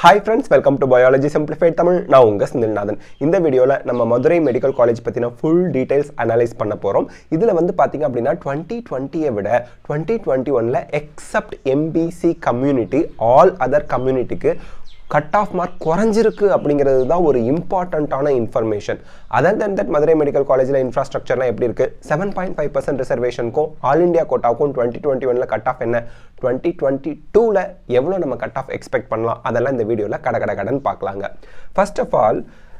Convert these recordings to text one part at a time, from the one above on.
hi friends welcome to biology simplified Tamil நான் உங்கள் செந்தில்நாதன் இந்த வீடியோவில் நம்ம மதுரை மெடிக்கல் காலேஜ் பற்றின ஃபுல் டீடைல்ஸ் அனலைஸ் பண்ண போகிறோம் இதில் வந்து பார்த்தீங்க அப்படின்னா டுவெண்ட்டி டுவெண்ட்டியை விட டுவெண்ட்டி டுவெண்ட்டி ஒனில் except MBC community all other கம்யூனிட்டிக்கு கட் ஆஃப் மார்க் குறைஞ்சிருக்கு அப்படிங்கிறது தான் ஒரு இம்பார்ட்டண்ட்டான information other then that Madurai medical காலேஜில் இன்ஃப்ராஸ்ட்ரக்சர்லாம் எப்படி இருக்குது செவன் பாயிண்ட் ஃபைவ் பர்சன்ட் ரிசர்வேஷனுக்கும் ஆல் இந்தியா கோட்டாவுக்கும் டுவெண்ட்டி டுவெண்ட்டி ஒனில் கட் ஆஃப் என்ன டுவெண்ட்டி டுவெண்ட்டி டூவில் எவ்வளோ நம்ம கட் ஆஃப் எக்ஸ்பெக்ட் பண்ணலாம் அதெல்லாம் இந்த வீடியோவில் கட கட கடன் பார்க்கலாங்க first of all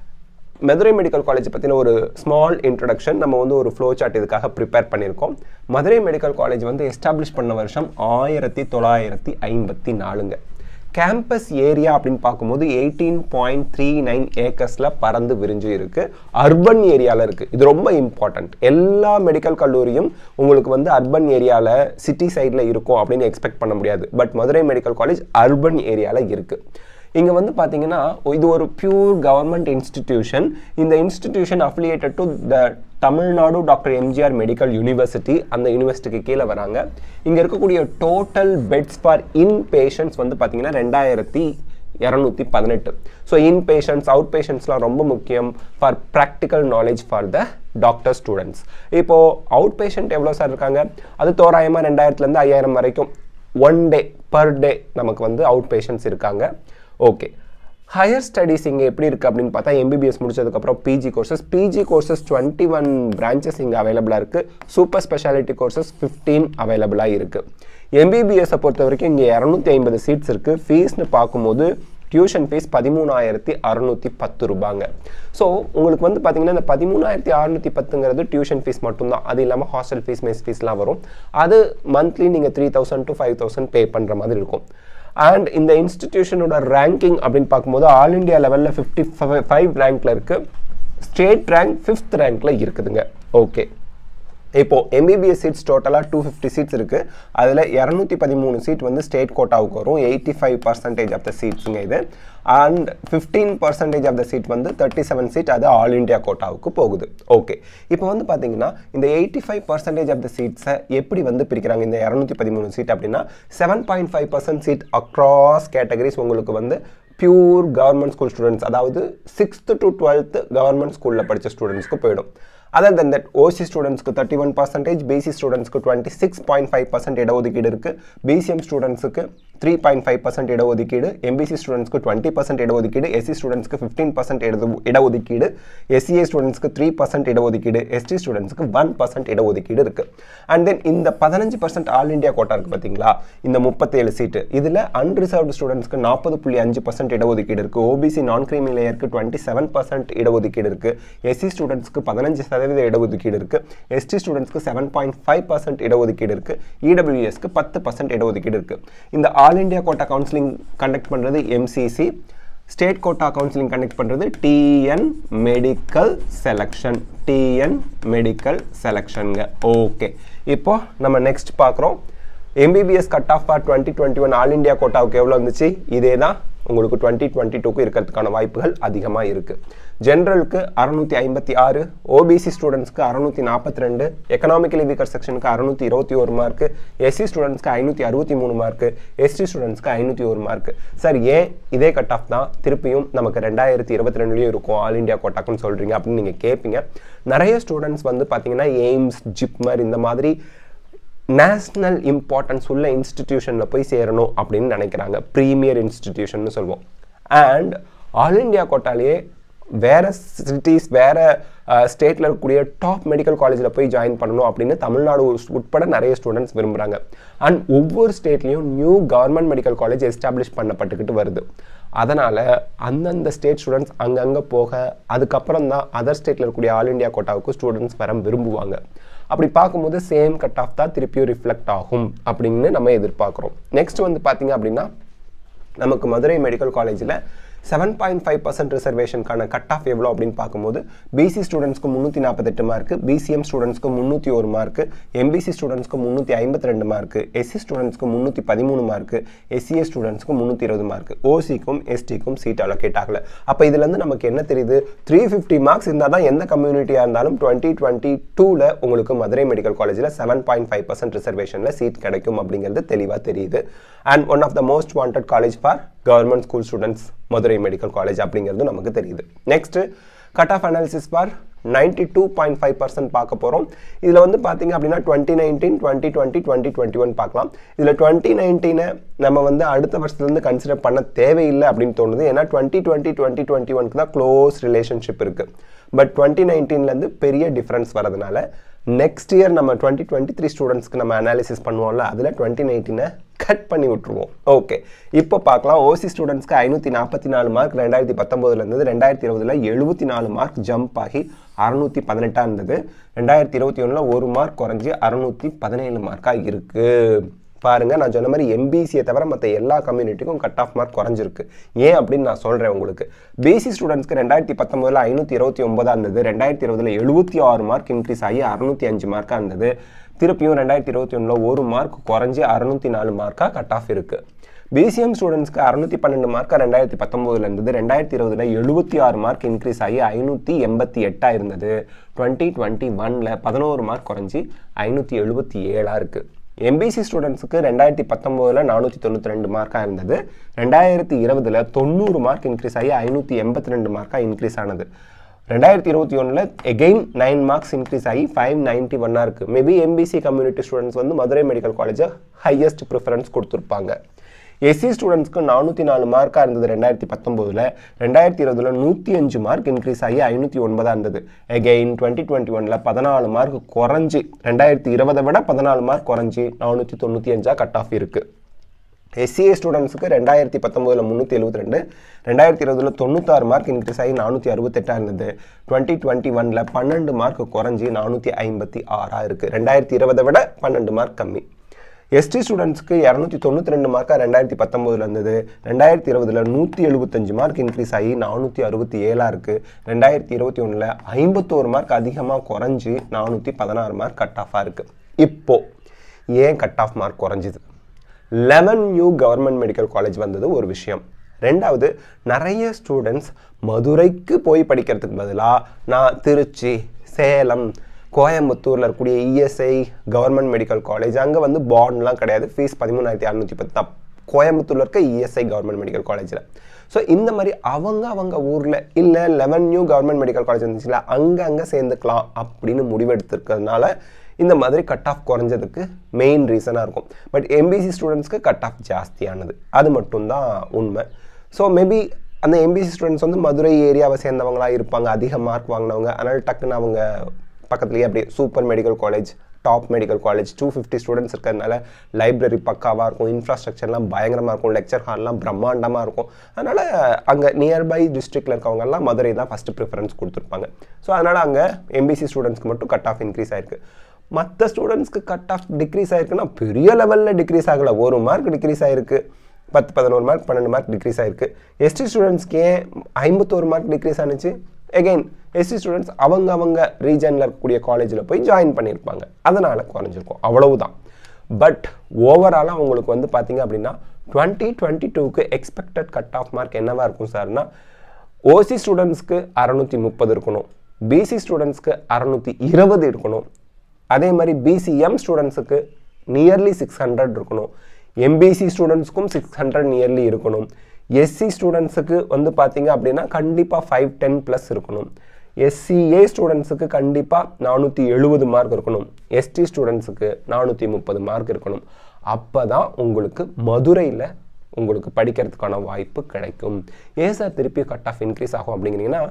Madurai medical college பற்றின ஒரு ஸ்மால் இன்ட்ரடக்ஷன் நம்ம வந்து ஒரு ஃப்ளோ சார்ட் இதுக்காக ப்ரிப்பேர் பண்ணியிருக்கோம் மதுரை மெடிக்கல் காலேஜ் வந்து எஸ்டாப்ளிஷ் பண்ண வருஷம் ஆயிரத்தி தொள்ளாயிரத்தி ஐம்பத்தி நாலுங்க கேம்பஸ் ஏரியா அப்படின்னு பார்க்கும்போது எயிட்டீன் பாயிண்ட் த்ரீ நைன் ஏக்கர்ஸில் பறந்து விரிஞ்சு இருக்குது அர்பன் ஏரியாவில் இருக்குது இது ரொம்ப இம்பார்ட்டண்ட் எல்லா மெடிக்கல் கல்லூரியும் உங்களுக்கு வந்து அர்பன் ஏரியாவில் சிட்டி சைடில் இருக்கும் அப்படின்னு எக்ஸ்பெக்ட் பண்ண முடியாது but Madurai medical college urban ஏரியாவில் இருக்குது இங்கே வந்து பார்த்தீங்கன்னா இது ஒரு பியூர் கவர்மெண்ட் இன்ஸ்டிடியூஷன் இந்த institution affiliated to the Tamil Nadu doctor MGR medical university அந்த யூனிவர்சிட்டிக்கு கீழே வராங்க இங்கே இருக்கக்கூடிய total beds for in patients வந்து பார்த்தீங்கன்னா ரெண்டாயிரத்தி இரநூத்தி பதினெட்டு ஸோ இன் பேஷண்ட்ஸ் அவுட் பேஷண்ட்ஸ்லாம் ரொம்ப முக்கியம் for practical knowledge for the doctor students இப்போது அவுட் பேஷண்ட் எவ்வளோ சார் இருக்காங்க அது தோராயமாக ரெண்டாயிரத்துலேருந்து ஐயாயிரம் வரைக்கும் ஒன் டே பர் டே நமக்கு வந்து அவுட் பேஷண்ட்ஸ் இருக்காங்க ஓகே ஹையர் ஸ்டடீஸ் இங்கே எப்படி இருக்குது அப்படின்னு பார்த்தா எம்பிபிஎஸ் முடிச்சதுக்கப்புறம் PG courses PG courses twenty one branches இங்கே அவைலபிளாக இருக்குது சூப்பர் ஸ்பெஷாலிட்டி கோர்சஸ் ஃபிஃப்டீன் அவைலபிளாக இருக்குது எம்பிபிஎஸை பொறுத்த வரைக்கும் இங்கே இரநூத்தி ஐம்பது சீட்ஸ் இருக்குது ஃபீஸ்னு பார்க்கும்போது டியூஷன் ஃபீஸ் பதிமூணாயிரத்தி அறநூற்றி பத்து ரூபாங்க ஸோ உங்களுக்கு வந்து பார்த்தீங்கன்னா இந்த பதிமூணாயிரத்தி அறநூற்றி பத்துங்கிறது டியூஷன் ஃபீஸ் மட்டும்தான் அது இல்லாமல் ஹாஸ்டல் ஃபீஸ் மெஸ் ஃபீஸ்லாம் வரும் அது மந்த்லி நீங்கள் three thousand to five thousand pay பண்ணுற மாதிரி இருக்கும் அண்ட் இந்த இன்ஸ்டிடியூஷனோட ரேங்கிங் அப்படின்னு பார்க்கும்போது ஆல் இண்டியா லெவலில் ஃபிஃப்டி ஃபைவ் ரேங்க்ல இருக்குது ஸ்டேட் ரேங்க் ஃபிஃப்த் ரேங்க்ல இருக்குதுங்க ஓகே இப்போது எம்பிபிஎஸ் சீட்ஸ் டோட்டலாக டூ ஃபிஃப்டி சீட்ஸ் இருக்குது அதில் இரநூத்தி பதிமூணு சீட் வந்து ஸ்டேட் கோட்டாவுக்கு வரும் eighty five percentage of the சீட்ஸுங்க இது and fifteen percentage of the seat வந்து தேர்ட்டி செவன் சீட் அது ஆல் இண்டியா கோட்டாவுக்கு போகுது ஓகே இப்போ வந்து பார்த்தீங்கன்னா இந்த eighty five percentage of the சீட்ஸை எப்படி வந்து பிரிக்கிறாங்க இந்த இரநூத்தி பதிமூணு சீட் அப்படின்னா seven point five percent seat across categories உங்களுக்கு வந்து பியூர் கவர்மெண்ட் ஸ்கூல் ஸ்டூடெண்ட்ஸ் அதாவது சிக்ஸ்த்து டு டுவெல்த்து கவர்மெண்ட் ஸ்கூலில் படித்த ஸ்டூடெண்ட்ஸ்க்கு போயிடும் அதர் தென் தட் ஓசி ஸ்டூடெண்ட்ஸ்க்கு தேர்ட்டி ஒன் பர்சன்டேஜ் பிசி ஸ்டூடெண்ட்ஸ்க்கு twenty six point five percent இடஒதுக்கீடு இருக்குது பிசிஎம் ஸ்டூடெண்ட்ஸுக்கு த்ரீ பாயிண்ட் ஃபைவ் பர்சன்ட் இடஒதுக்கீடு எம்பிசி ஸ்டூடெண்ட்ஸ்க்கு டுவெண்ட்டி பர்சன்ட் இடஒதுக்கீடு எஸ்சி ஸ்டூடெண்ட்ஸ்க்கு ஃபிஃப்டீன் பர்சன்ட் இட இடஒதுக்கீடு எஸ்சிஏ ஸ்டூடெண்ட்ஸ்க்கு த்ரீ பர்சன்ட் இடஒதுக்கீடு எஸ்டி ஸ்டூடெண்ட்ஸ்க்கு ஒன் பர்சன்ட் இடஒதுக்கீடு இருக்குது அண்ட் தென் இந்த பதினஞ்சு பர்சன்ட் ஆல் இண்டியா கோட்டா இருக்குது பார்த்தீங்களா இந்த முப்பத்தேழு சீட்டு இதில் அன்ரிசர்வ்டு ஸ்டூடெண்ட்ஸ்க்கு நாற்பது புள்ளி அஞ்சு பர்சன்ட் இடஒதுக்கீடு இருக்குது ஓபிசி நான் கிரீமி லேயருக்கு டுவெண்ட்டி செவன் பர்சன்ட் இடஒதுக்கீடு இருக்குது எஸ்சி ஸ்டூடெண்ட்ஸ்க்கு பதினஞ்சு சதவீத இடஒதுக்கீடு இருக்குது எஸ்டி ஸ்டூடெண்ட்ஸ்க்கு செவன் பாயிண்ட் ஃபைவ் பர்சன்ட் இடஒதுக்கீடு இருக்குது இடபிள்யூஎஸ்க்கு பத்து பர்சன்ட் இடஒதுக்கீடு இருக்குது இந்த all India quota counselling conduct பண்ணுறது MCC state quota counselling conduct பண்ணுறது TN medical selection TN medical செலெக்ஷனுங்க ஓகே இப்போ நம்ம நெக்ஸ்ட் பார்க்குறோம் MBBS cut off for twenty twenty one all India கோட்டாவுக்கு எவ்வளோ இருந்துச்சு இதே தான் உங்களுக்கு டுவெண்ட்டி டுவெண்ட்டி டூக்கு இருக்கிறதுக்கான வாய்ப்புகள் அதிகமாக இருக்குது ஜென்ரலுக்கு அறநூற்றி ஐம்பத்தி ஆறு ஓபிசி ஸ்டூடெண்ட்ஸ்க்கு அறநூற்றி நாற்பத்தி ரெண்டு எக்கனாமிக்கலி வீக்கர் செக்ஷனுக்கு அறநூற்றி இருபத்தி ஒரு மார்க்கு எஸ்சி ஸ்டூடெண்ட்ஸ்க்கு ஐநூற்றி அறுபத்தி மூணு மார்க்கு எஸ்டி ஸ்டூடெண்ட்ஸ்க்கு ஐநூற்றி ஒரு மார்க்கு சார் ஏன் இதே கட் ஆஃப் தான் திருப்பியும் நமக்கு ரெண்டாயிரத்தி இருபத்தி ரெண்டுலேயும் இருக்கும் ஆல் இண்டியா கோட்டாக்குன்னு சொல்கிறீங்க அப்படின்னு நீங்கள் கேட்பீங்க நிறைய ஸ்டூடெண்ட்ஸ் வந்து பார்த்தீங்கன்னா எய்ம்ஸ் ஜிப்மர் இந்த மாதிரி நேஷ்னல் இம்பார்ட்டன்ஸ் உள்ள இன்ஸ்டிடியூஷனில் போய் சேரணும் அப்படின்னு நினைக்கிறாங்க ப்ரீமியர் இன்ஸ்டிடியூஷன் சொல்லுவோம் அண்ட் ஆல் இண்டியா கோட்டாலேயே வேறு சிட்டிஸ் வேறு ஸ்டேட்டில் இருக்கக்கூடிய டாப் மெடிக்கல் காலேஜில் போய் ஜாயின் பண்ணணும் அப்படின்னு தமிழ்நாடு உட்பட நிறைய ஸ்டூடெண்ட்ஸ் விரும்புகிறாங்க அண்ட் ஒவ்வொரு ஸ்டேட்லேயும் new government medical college establish பண்ணப்பட்டுக்கிட்டு வருது அதனால் அந்தந்த ஸ்டேட் ஸ்டூடெண்ட்ஸ் அங்கங்கே போக அதுக்கப்புறம் தான் அதர் ஸ்டேட்டில் இருக்கக்கூடிய ஆல் இண்டியா கோட்டாவுக்கு ஸ்டூடெண்ட்ஸ் வர விரும்புவாங்க அப்படி பார்க்கும்போது சேம் கட் ஆஃப் தான் திருப்பியும் ரிஃப்ளெக்ட் ஆகும் அப்படின்னு நம்ம எதிர்பார்க்குறோம் நெக்ஸ்ட் வந்து பார்த்தீங்க அப்படின்னா நமக்கு மதுரை மெடிக்கல் காலேஜில் செவன் பாயிண்ட் ஃபைவ் பர்சன்ட் ரிசர்வேஷனுக்கான கட் ஆஃப் எவ்வளோ அப்படின்னு பார்க்கும்போது பிசி ஸ்டூடெண்ட்ஸ்க்கு முந்நூற்றி நாற்பத்தெட்டு மார்க்கு பிசிஎம் ஸ்டூடெண்ட்ஸ்க்கு முந்நூற்றி ஒரு மார்க்கு எம்பிசி ஸ்டூடெண்ட்ஸ்க்கு முந்நூற்றி ஐம்பத்தி ரெண்டு மார்க்கு எஸ்சி ஸ்டூடெண்ட்ஸ்க்கு முந்நூற்றி பதிமூணு மார்க்கு எஸ்சிஏ ஸ்டூடெண்ட்ஸ்க்கு முந்நூற்றி இருபது மார்க்கு ஓசிக்கும் எஸ்டிக்கும் சீட் அலோகேட் ஆகல அப்போ இதுலேருந்து நமக்கு என்ன தெரியுது த்ரீ ஃபிஃப்டி மார்க்ஸ் இருந்தால் தான் எந்த கம்யூனிட்டியாக இருந்தாலும் டுவெண்ட்டி டுவெண்ட்டி டூவில் உங்களுக்கு மதுரை மெடிக்கல் காலேஜில் செவன் பாயிண்ட் ஃபைவ் பர்சன்ட் ரிசர்வேஷனில் சீட் கிடைக்கும் அப்படிங்கிறது தெளிவாக தெரியுது and one of the most wanted college for government school students Madurai medical college அப்படிங்கிறது நமக்கு தெரியுது next cut off analysis for ninety two point five percent பார்க்க போகிறோம் இதில் வந்து பார்த்தீங்க அப்படின்னா twenty nineteen twenty twenty twenty twenty one பார்க்கலாம் இதில் டுவெண்ட்டி நைன்டீனை நம்ம வந்து அடுத்த வருஷத்துலேருந்து கன்சிடர் பண்ண தேவையில்லை அப்படின்னு தோணுது ஏன்னா டுவெண்ட்டி டுவெண்ட்டி டுவெண்ட்டி டுவெண்ட்டி ஒனுக்கு தான் க்ளோஸ் ரிலேஷன்ஷிப் இருக்குது பட் டுவெண்ட்டி நைன்டீன்லேருந்து பெரிய டிஃப்ரென்ஸ் வரதுனால நெக்ஸ்ட் இயர் நம்ம டுவெண்ட்டி டுவெண்ட்டி த்ரீ ஸ்டூடெண்ட்ஸ்க்கு நம்ம அனாலிசிஸ் பண்ணுவோம்ல அதில் டுவெண்ட்டி நைன்டீனை கட் பண்ணி விட்டுருவோம் ஓகே இப்போ பார்க்கலாம் ஓசி ஸ்டூடெண்ட்ஸ்க்கு ஐநூற்றி நாற்பத்தி நாலு மார்க் ரெண்டாயிரத்தி பத்தொம்போதுல இருந்தது ரெண்டாயிரத்தி இருபதுல எழுபத்தி நாலு மார்க் ஜம்ப் ஆகி அறுநூற்றி பதினெட்டாக இருந்தது ரெண்டாயிரத்தி இருபத்தி ஒன்றில் ஒரு மார்க் குறைஞ்சி அறுநூற்றி பதினேழு மார்க்காக இருக்குது பாருங்கள் நான் சொன்ன மாதிரி எம்பிசியை தவிர மற்ற எல்லா கம்யூனிட்டிக்கும் கட் ஆஃப் மார்க் குறைஞ்சிருக்கு ஏன் அப்படின்னு நான் சொல்கிறேன் உங்களுக்கு பிசி ஸ்டூடெண்ட்ஸ்க்கு ரெண்டாயிரத்தி பத்தொம்போதில் ஐநூற்றி இருபத்தி ஒன்பதாக இருந்தது ரெண்டாயிரத்தி இருபதில் எழுபத்தி ஆறு மார்க் இன்க்ரீஸ் ஆகி அறுநூற்றி அஞ்சு மார்க்காக இருந்தது திருப்பியும் ரெண்டாயிரத்தி இருபத்தி ஒன்றில் ஒரு மார்க் குறைஞ்சி அறுநூற்றி நாலு மார்க்காக கட் ஆஃப் இருக்குது பிசிஎம் ஸ்டூடெண்ட்ஸ்க்கு அறுநூத்தி பன்னெண்டு மார்க்காக ரெண்டாயிரத்தி பத்தொம்போதுல இருந்தது ரெண்டாயிரத்தி இருபதுல எழுபத்தி ஆறு மார்க் இன்க்ரீஸ் ஆகி ஐநூற்றி எண்பத்தி எட்டாக இருந்தது டுவெண்ட்டி டுவெண்ட்டி ஒனில் பதினோரு மார்க் குறைஞ்சி ஐநூற்றி எழுபத்தி ஏழாக இருக்குது எம்பிசி ஸ்டூடெண்ட்ஸுக்கு ரெண்டாயிரத்தி பத்தொம்போதில் நானூற்றி தொண்ணூற்றி ரெண்டு மார்க்காக இருந்தது ரெண்டாயிரத்தி இருபதில் தொண்ணூறு மார்க் இன்க்ரீஸ் ஆகி ஐநூற்றி எண்பத்தி ரெண்டு மார்க்காக இன்க்ரீஸ் ஆனது ரெண்டாயிரத்தி இருபத்தி ஒன்றில் எகெயின் நைன் மார்க்ஸ் இன்க்ரீஸ் ஆகி ஃபைவ் நைன்ட்டி ஒன்னாக இருக்குது மேபி எம்பிசி கம்யூனிட்டி ஸ்டூடெண்ட்ஸ் வந்து மதுரை மெடிக்கல் காலேஜை ஹையஸ்ட் ப்ரிஃபரன்ஸ் கொடுத்துருப்பாங்க எஸ்சி ஸ்டூடெண்ட்ஸ்க்கு நானூற்றி நாலு மார்க்காக இருந்தது ரெண்டாயிரத்தி பத்தொம்போதில் ரெண்டாயிரத்தி இருபதில் நூற்றி அஞ்சு மார்க் இன்க்ரீஸ் ஆகி ஐநூற்றி ஒன்பதாக இருந்தது எகெயின் டுவெண்ட்டி டுவெண்ட்டி ஒனில் பதினாலு மார்க் குறைஞ்சி ரெண்டாயிரத்தி இருபதை விட பதினாலு மார்க் குறைஞ்சி நானூற்றி தொண்ணூற்றி அஞ்சாக கட் ஆஃப் இருக்குது எஸ்சிஏ ஸ்டூடெண்ட்ஸுக்கு ரெண்டாயிரத்தி பத்தொம்போதில் முந்நூற்றி எழுபத்தி ரெண்டு ரெண்டாயிரத்தி இருபதில் தொண்ணூத்தாறு மார்க் இன்க்ரீஸ் ஆகி நானூற்றி அறுபத்தெட்டாக இருந்தது டுவெண்ட்டி டுவெண்ட்டி ஒனில் பன்னெண்டு மார்க் குறைஞ்சி நானூற்றி ஐம்பத்தி ஆறாக இருக்குது ரெண்டாயிரத்தி இருபதை விட பன்னெண்டு மார்க் கம்மி எஸ்டி ஸ்டூடெண்ட்ஸ்க்கு இரநூத்தி தொண்ணூற்றி ரெண்டு மார்க்காக ரெண்டாயிரத்தி பத்தொம்போதில் இருந்தது ரெண்டாயிரத்தி இருபதில் நூற்றி எழுபத்தஞ்சு மார்க் இன்க்ரீஸ் ஆகி நானூற்றி அறுபத்தி ஏழாக இருக்குது ரெண்டாயிரத்தி இருபத்தி ஒன்றில் ஐம்பத்தோரு மார்க் அதிகமாக குறைஞ்சி நானூற்றி பதினாறு மார்க் கட் ஆஃபாக இருக்குது இப்போது ஏன் கட் ஆஃப் மார்க் குறைஞ்சிது eleven new government medical college வந்தது ஒரு விஷயம் ரெண்டாவது நிறைய ஸ்டூடெண்ட்ஸ் மதுரைக்கு போய் படிக்கிறதுக்கு பதிலாக நான் திருச்சி சேலம் கோயம்புத்தூரில் இருக்கக்கூடிய இஎஸ்ஐ கவர்மெண்ட் மெடிக்கல் காலேஜ் அங்கே வந்து பாண்ட்லாம் கிடையாது ஃபீஸ் பதிமூணாயிரத்தி அறநூற்றி பத்து தான் கோயம்புத்தூரில் இருக்க இஎஸ்ஐ கவர்மெண்ட் மெடிக்கல் காலேஜில் ஸோ இந்த மாதிரி அவங்க அவங்க ஊரில் இல்லை eleven new government medical college இருந்துச்சுல அங்கே அங்கே சேர்ந்துக்கலாம் அப்படின்னு முடிவெடுத்துருக்கிறதுனால இந்த மாதிரி கட் ஆஃப் குறைஞ்சதுக்கு மெயின் ரீசனாக இருக்கும் பட் எம்பிசி ஸ்டூடெண்ட்ஸ்க்கு கட் ஆஃப் ஜாஸ்தியானது அது மட்டும்தான் உண்மை ஸோ மேபி அந்த எம்பிசி ஸ்டூடெண்ட்ஸ் வந்து மதுரை ஏரியாவை சேர்ந்தவங்களா இருப்பாங்க அதிக மார்க் வாங்கினவங்க அதனால் டக்குன்னு அவங்க பக்கத்துலேயே அப்படியே super medical college top medical college two fifty students இருக்கிறதுனால லைப்ரரி பக்காவாக இருக்கும் இன்ஃப்ராஸ்ட்ரக்சர்லாம் பயங்கரமாக இருக்கும் லெக்சர் ஹால்லாம் பிரம்மாண்டமாக இருக்கும் அதனால் அங்கே நியர்பை டிஸ்ட்ரிக்டில் இருக்கவங்கெல்லாம் மதுரை தான் ஃபஸ்ட்டு ப்ரிஃபரன்ஸ் கொடுத்துருப்பாங்க ஸோ அதனால் அங்கே எம்பிசி ஸ்டூடெண்ட்ஸ்க்கு மட்டும் கட் ஆஃப் இன்க்ரீஸ் ஆயிருக்கு மற்ற ஸ்டூடெண்ட்ஸ்க்கு கட் ஆஃப் டிக்ரீஸ் ஆயிருக்குன்னா பெரிய லெவலில் டிக்ரீஸ் ஆகலை ஒரு மார்க் டிக்ரீஸ் ஆயிருக்கு பத்து பதினோரு மார்க் பன்னெண்டு மார்க் டிக்ரீஸ் ஆயிருக்கு எஸ்டி ஸ்டூடெண்ட்ஸ்க்கு ஏன் ஐம்பத்தோரு மார்க் டிக்ரீஸ் ஆனிச்சு எகெயின் எஸ்சி ஸ்டூடெண்ட்ஸ் அவங்க அவங்க ரீஜனில் இருக்கக்கூடிய காலேஜில் போய் ஜாயின் பண்ணியிருப்பாங்க அதனால் குறைஞ்சிருக்கும் அவ்வளவுதான் பட் ஓவராலாக உங்களுக்கு வந்து பார்த்தீங்க அப்படின்னா டுவெண்ட்டி டுவெண்ட்டி டூக்கு எக்ஸ்பெக்டட் கட் ஆஃப் மார்க் என்னவாக இருக்கும் சார்னா ஓசி ஸ்டூடெண்ட்ஸ்க்கு அறநூற்றி முப்பது இருக்கணும் பிசி ஸ்டூடெண்ட்ஸ்க்கு அறநூற்றி இருபது இருக்கணும் அதே மாதிரி பிசிஎம் ஸ்டூடெண்ட்ஸுக்கு நியர்லி சிக்ஸ் ஹண்ட்ரட் இருக்கணும் எம்பிசி ஸ்டூடெண்ட்ஸ்க்கும் சிக்ஸ் ஹண்ட்ரட் நியர்லி இருக்கணும் எஸ்சி ஸ்டூடெண்ட்ஸுக்கு வந்து பார்த்தீங்க அப்படின்னா கண்டிப்பாக ஃபைவ் டென் ப்ளஸ் இருக்கணும் எஸ்சிஏ ஸ்டூடெண்ட்ஸுக்கு கண்டிப்பாக நானூற்றி எழுபது மார்க் இருக்கணும் எஸ்டி ஸ்டூடெண்ட்ஸுக்கு நானூற்றி முப்பது மார்க் இருக்கணும் அப்போ தான் உங்களுக்கு மதுரையில் உங்களுக்கு படிக்கிறதுக்கான வாய்ப்பு கிடைக்கும் ஏன் சார் திருப்பி கட் ஆஃப் இன்க்ரீஸ் ஆகும் அப்படிங்கிறீங்கன்னா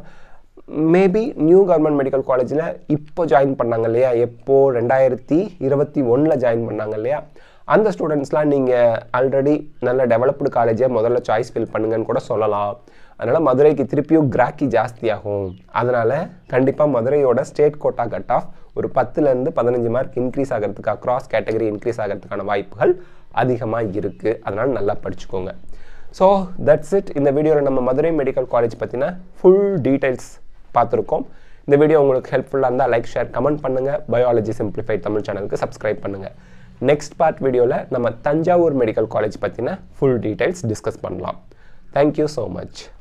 மேபி நியூ கவர்மெண்ட் மெடிக்கல் காலேஜில் இப்போ ஜாயின் பண்ணாங்க இல்லையா எப்போ ரெண்டாயிரத்தி இருபத்தி ஒன்றில் ஜாயின் பண்ணாங்க இல்லையா அந்த ஸ்டூடெண்ட்ஸ்லாம் நீங்கள் ஆல்ரெடி நல்ல டெவலப்டு காலேஜே முதல்ல சாய்ஸ் ஃபில் பண்ணுங்கன்னு கூட சொல்லலாம் அதனால் மதுரைக்கு திருப்பியும் கிராக்கி ஜாஸ்தியாகும் அதனால் கண்டிப்பாக மதுரையோட ஸ்டேட் கோட்டா கட் ஆஃப் ஒரு பத்துலேருந்து பதினஞ்சு மார்க் இன்க்ரீஸ் ஆகிறதுக்கு அக்ராஸ் கேட்டகரி இன்க்ரீஸ் ஆகிறதுக்கான வாய்ப்புகள் அதிகமாக இருக்குது அதனால் நல்லா படிச்சுக்கோங்க ஸோ தட்ஸ் இட் இந்த வீடியோவில் நம்ம மதுரை மெடிக்கல் காலேஜ் பற்றின ஃபுல் டீட்டெயில்ஸ் பார்த்துருக்கோம் இந்த வீடியோ உங்களுக்கு ஹெல்ப்ஃபுல்லாக இருந்தால் லைக் ஷேர் கமெண்ட் பண்ணுங்கள் பயாலஜி சிம்பிளிஃபைட் தமிழ் சேனலுக்கு சப்ஸ்கிரைப் பண்ணுங்கள் நெக்ஸ்ட் பார்ட் வீடியோவில் நம்ம தஞ்சாவூர் மெடிக்கல் காலேஜ் பற்றின ஃபுல் டீட்டெயில்ஸ் டிஸ்கஸ் பண்ணலாம் தேங்க்யூ ஸோ மச்